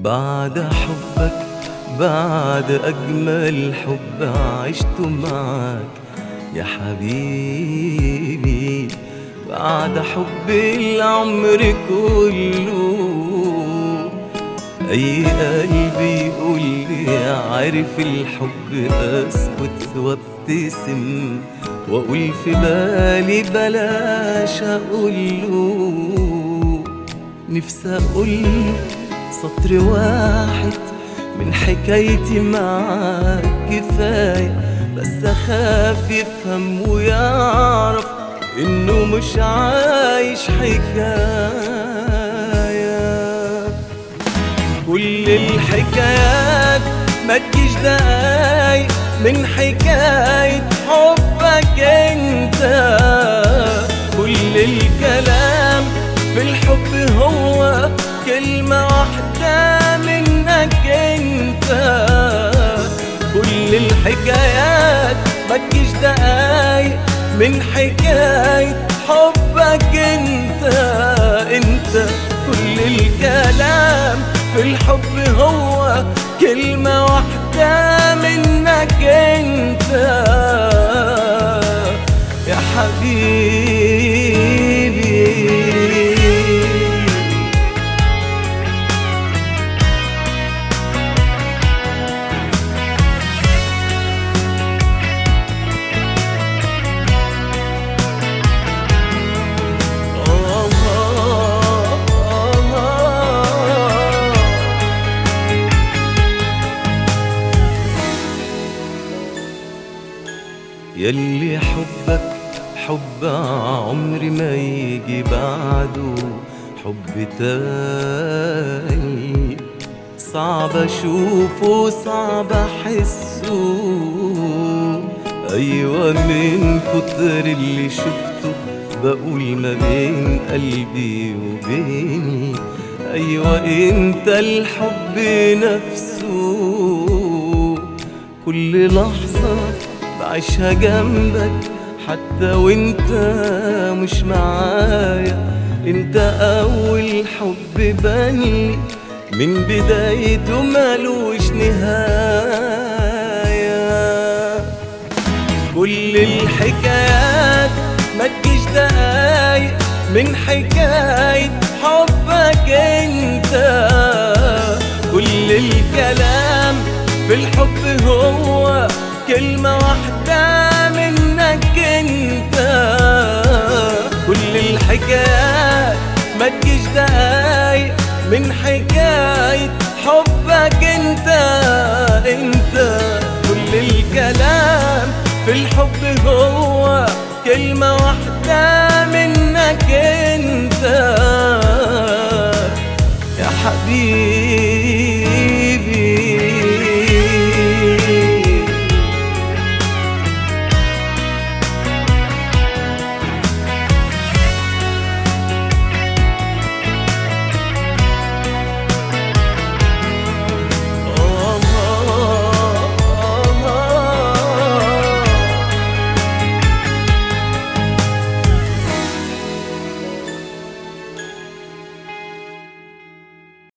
بعد حبك بعد أجمل حب عشته معك يا حبيبي بعد حب العمر كله أي قلبي يقول لي عارف الحب أسكت وابتسم وأقول في بالي بلاش أقوله نفسي أقول سطر واحد من حكايتي معاك كفاية بس أخاف يفهم ويعرف إنه مش عايش حكاية كل الحكايات ما تجيش دقايق من حكاية حبك انت كل الكلام في الحب هو كلمة واحدة منك انت كل الحكايات ما تجيش دقايق من حكاية حبك انت انت كل الكلام في الحب هو كلمة واحدة منك انت يا حبيبي يلي حبك حب عمري ما يجي بعده حب تاني صعب اشوفه صعب احسه ايوه من كتر اللي شفته بقول ما بين قلبي وبيني ايوه انت الحب نفسه كل لحظه بعيشها جنبك حتى وانت مش معايا انت اول حب بني من بدايته ملوش نهاية كل الحكايات ما تجيش دقايق من حكاية حبك انت كل الكلام في الحب هو كلمة واحدة منك انت كل الحكايات ما تجيش دقايق من حكاية حبك انت انت كل الكلام في الحب هو كلمة واحدة منك انت يا حبيبي